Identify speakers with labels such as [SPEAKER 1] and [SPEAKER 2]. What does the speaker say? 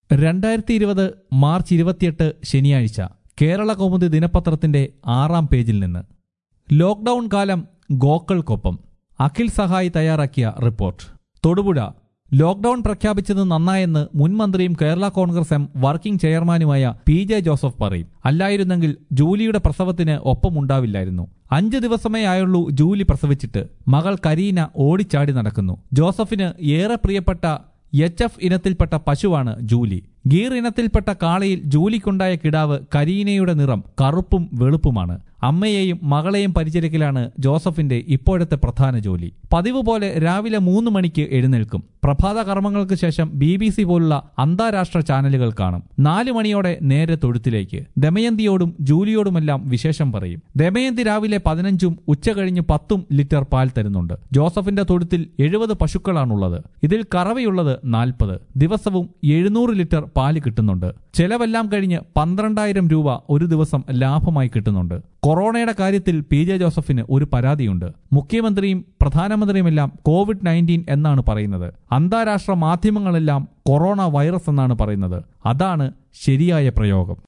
[SPEAKER 1] രണ്ടായിരത്തി ഇരുപത് മാർച്ച് ഇരുപത്തിയെട്ട് ശനിയാഴ്ച കേരള കൗമുദി ദിനപത്രത്തിന്റെ ആറാം പേജിൽ നിന്ന് ലോക്ഡൌൺ കാലം ഗോക്കൾക്കൊപ്പം അഖിൽ സഹായി തയ്യാറാക്കിയ റിപ്പോർട്ട് തൊടുപുഴ ലോക്ഡൌൺ പ്രഖ്യാപിച്ചത് നന്നായെന്ന് മുൻ മന്ത്രിയും കേരള കോൺഗ്രസ് എം വർക്കിംഗ് ചെയർമാനുമായ പി ജെ ജോസഫ് പറയും അല്ലായിരുന്നെങ്കിൽ ജൂലിയുടെ പ്രസവത്തിന് ഒപ്പമുണ്ടാവില്ലായിരുന്നു അഞ്ച് ദിവസമേ ആയുള്ളൂ ജൂലി പ്രസവിച്ചിട്ട് മകൾ കരീന ഓടിച്ചാടി നടക്കുന്നു ജോസഫിന് ഏറെ പ്രിയപ്പെട്ട എച്ച് എഫ് ഇനത്തിൽപ്പെട്ട പശുവാണ് ജൂലി ഗീർ ഇനത്തിൽപ്പെട്ട കാളയിൽ ജൂലിക്കുണ്ടായ കിടാവ് കരീനയുടെ നിറം കറുപ്പും വെളുപ്പുമാണ് അമ്മയെയും മകളെയും പരിചരിക്കലാണ് ജോസഫിന്റെ ഇപ്പോഴത്തെ പ്രധാന ജോലി പതിവ് പോലെ രാവിലെ മൂന്ന് മണിക്ക് എഴുന്നേൽക്കും പ്രഭാത കർമ്മങ്ങൾക്ക് ശേഷം ബി ബി സി പോലുള്ള അന്താരാഷ്ട്ര ചാനലുകൾ കാണും നാല് മണിയോടെ നേരെ തൊഴുത്തിലേക്ക് ദമയന്തിയോടും ജൂലിയോടുമെല്ലാം വിശേഷം പറയും ദമയന്തി രാവിലെ പതിനഞ്ചും ഉച്ച കഴിഞ്ഞ് പത്തും ലിറ്റർ പാൽ തരുന്നുണ്ട് ജോസഫിന്റെ തൊഴുത്തിൽ എഴുപത് പശുക്കളാണുള്ളത് ഇതിൽ കറവയുള്ളത് നാൽപ്പത് ദിവസവും എഴുന്നൂറ് ലിറ്റർ പാല് കിട്ടുന്നുണ്ട് ചെലവെല്ലാം കഴിഞ്ഞ് പന്ത്രണ്ടായിരം രൂപ ഒരു ദിവസം ലാഭമായി കിട്ടുന്നുണ്ട് കൊറോണയുടെ കാര്യത്തിൽ പി ജെ ജോസഫിന് ഒരു പരാതിയുണ്ട് മുഖ്യമന്ത്രിയും പ്രധാനമന്ത്രിയുമെല്ലാം കോവിഡ് നയൻറ്റീൻ എന്നാണ് പറയുന്നത് അന്താരാഷ്ട്ര മാധ്യമങ്ങളെല്ലാം കൊറോണ വൈറസ് എന്നാണ് പറയുന്നത് അതാണ് ശരിയായ പ്രയോഗം